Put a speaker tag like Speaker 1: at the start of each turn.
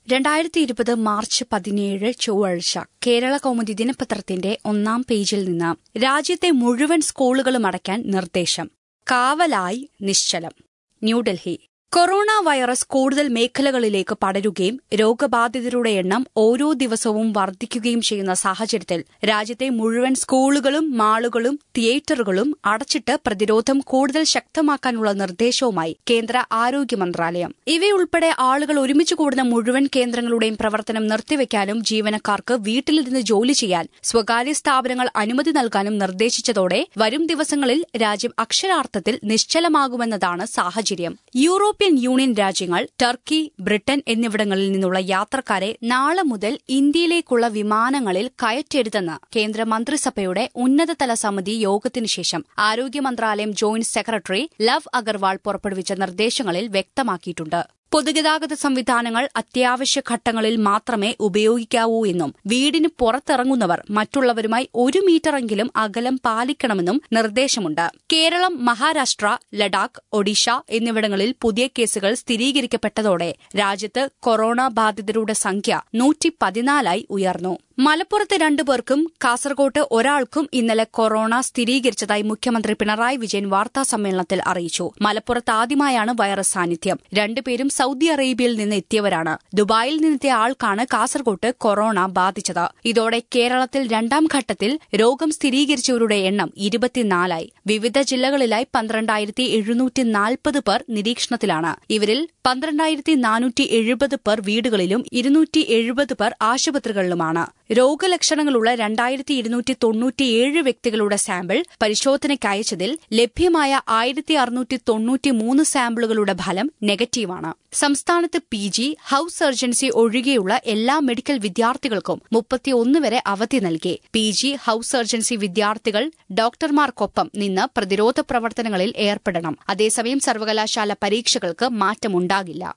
Speaker 1: രണ്ടായിരത്തി ഇരുപത് മാർച്ച് പതിനേഴ് ചൊവ്വാഴ്ച കേരള കൗമുദി ദിനപത്രത്തിന്റെ ഒന്നാം പേജിൽ നിന്ന് രാജ്യത്തെ മുഴുവൻ സ്കൂളുകളും അടയ്ക്കാൻ നിർദ്ദേശം കാവലായി നിശ്ചലം ന്യൂഡൽഹി കൊറോണ വൈറസ് കൂടുതൽ മേഖലകളിലേക്ക് പടരുകയും രോഗബാധിതരുടെ എണ്ണം ഓരോ ദിവസവും വർദ്ധിക്കുകയും ചെയ്യുന്ന സാഹചര്യത്തിൽ രാജ്യത്തെ മുഴുവൻ സ്കൂളുകളും മാളുകളും തിയേറ്ററുകളും അടച്ചിട്ട് പ്രതിരോധം കൂടുതൽ ശക്തമാക്കാനുള്ള നിർദ്ദേശവുമായി കേന്ദ്ര ആരോഗ്യ മന്ത്രാലയം ഇവയുൾപ്പെടെ ആളുകൾ ഒരുമിച്ച് കൂടുന്ന മുഴുവൻ കേന്ദ്രങ്ങളുടെയും പ്രവർത്തനം നിർത്തിവെക്കാനും ജീവനക്കാർക്ക് വീട്ടിലിരുന്ന് ജോലി ചെയ്യാൻ സ്വകാര്യ സ്ഥാപനങ്ങൾ അനുമതി നൽകാനും നിർദ്ദേശിച്ചതോടെ വരും ദിവസങ്ങളിൽ രാജ്യം അക്ഷരാർത്ഥത്തിൽ നിശ്ചലമാകുമെന്നതാണ് സാഹചര്യം യൂറോപ്യൻ യൂണിയൻ രാജ്യങ്ങൾ ടർക്കി ബ്രിട്ടൻ എന്നിവിടങ്ങളിൽ നിന്നുള്ള യാത്രക്കാരെ നാളെ മുതൽ ഇന്ത്യയിലേക്കുള്ള വിമാനങ്ങളിൽ കയറ്റരുതെന്ന് കേന്ദ്ര മന്ത്രിസഭയുടെ ഉന്നതതല സമിതി യോഗത്തിനു ശേഷം ആരോഗ്യ മന്ത്രാലയം ജോയിന്റ് സെക്രട്ടറി ലവ് അഗർവാൾ പുറപ്പെടുവിച്ച നിർദ്ദേശങ്ങളിൽ വ്യക്തമാക്കിയിട്ടുണ്ട് പൊതുഗതാഗത സംവിധാനങ്ങൾ അത്യാവശ്യ ഘട്ടങ്ങളിൽ മാത്രമേ ഉപയോഗിക്കാവൂ എന്നും വീടിന് പുറത്തിറങ്ങുന്നവർ മറ്റുള്ളവരുമായി ഒരു മീറ്ററെങ്കിലും അകലം പാലിക്കണമെന്നും നിർദ്ദേശമുണ്ട് കേരളം മഹാരാഷ്ട്ര ലഡാക്ക് ഒഡീഷ എന്നിവിടങ്ങളിൽ പുതിയ കേസുകൾ സ്ഥിരീകരിക്കപ്പെട്ടതോടെ രാജ്യത്ത് കൊറോണ ബാധിതരുടെ സംഖ്യ നൂറ്റി പതിനാലായി ഉയർന്നു മലപ്പുറത്ത് രണ്ടുപേർക്കും കാസർകോട്ട് ഒരാൾക്കും ഇന്നലെ കൊറോണ സ്ഥിരീകരിച്ചതായി മുഖ്യമന്ത്രി പിണറായി വിജയൻ വാർത്താ സമ്മേളനത്തിൽ അറിയിച്ചു മലപ്പുറത്ത് ആദ്യമായാണ് വൈറസ് സാന്നിധ്യം രണ്ടുപേരും സൌദി അറേബ്യയിൽ നിന്ന് എത്തിയവരാണ് ദുബായിൽ നിന്നെത്തിയ ആൾക്കാണ് കാസർകോട്ട് കൊറോണ ബാധിച്ചത് ഇതോടെ കേരളത്തിൽ രണ്ടാം ഘട്ടത്തിൽ രോഗം സ്ഥിരീകരിച്ചവരുടെ എണ്ണം ഇരുപത്തിനാലായി വിവിധ ജില്ലകളിലായി പന്ത്രണ്ടായിരത്തി എഴുന്നൂറ്റി നാൽപ്പത് പേർ നിരീക്ഷണത്തിലാണ് ഇവരിൽ പന്ത്രണ്ടായിരത്തി നാനൂറ്റി എഴുപത് പേർ വീടുകളിലും ഇരുന്നൂറ്റി എഴുപത് പേർ ആശുപത്രികളിലുമാണ് രോഗലക്ഷണങ്ങളുള്ള രണ്ടായിരത്തി ഇരുന്നൂറ്റി തൊണ്ണൂറ്റിയേഴ് വ്യക്തികളുടെ സാമ്പിൾ പരിശോധനയ്ക്ക് അയച്ചതിൽ ലഭ്യമായ ആയിരത്തി അറുന്നൂറ്റി തൊണ്ണൂറ്റിമൂന്ന് സാമ്പിളുകളുടെ ഫലം നെഗറ്റീവാണ് സംസ്ഥാനത്ത് പി ജി ഹൌസ് സർജൻസി ഒഴികെയുള്ള എല്ലാ മെഡിക്കൽ വിദ്യാർത്ഥികൾക്കും മുപ്പത്തിയൊന്ന് വരെ അവധി നൽകി പി ജി ഹൌസ് സർജൻസി വിദ്യാർത്ഥികൾ ഡോക്ടർമാർക്കൊപ്പം നിന്ന് പ്രതിരോധ പ്രവർത്തനങ്ങളിൽ ഏർപ്പെടണം അതേസമയം സർവകലാശാല പരീക്ഷകൾക്ക് മാറ്റമുണ്ടാകില്ല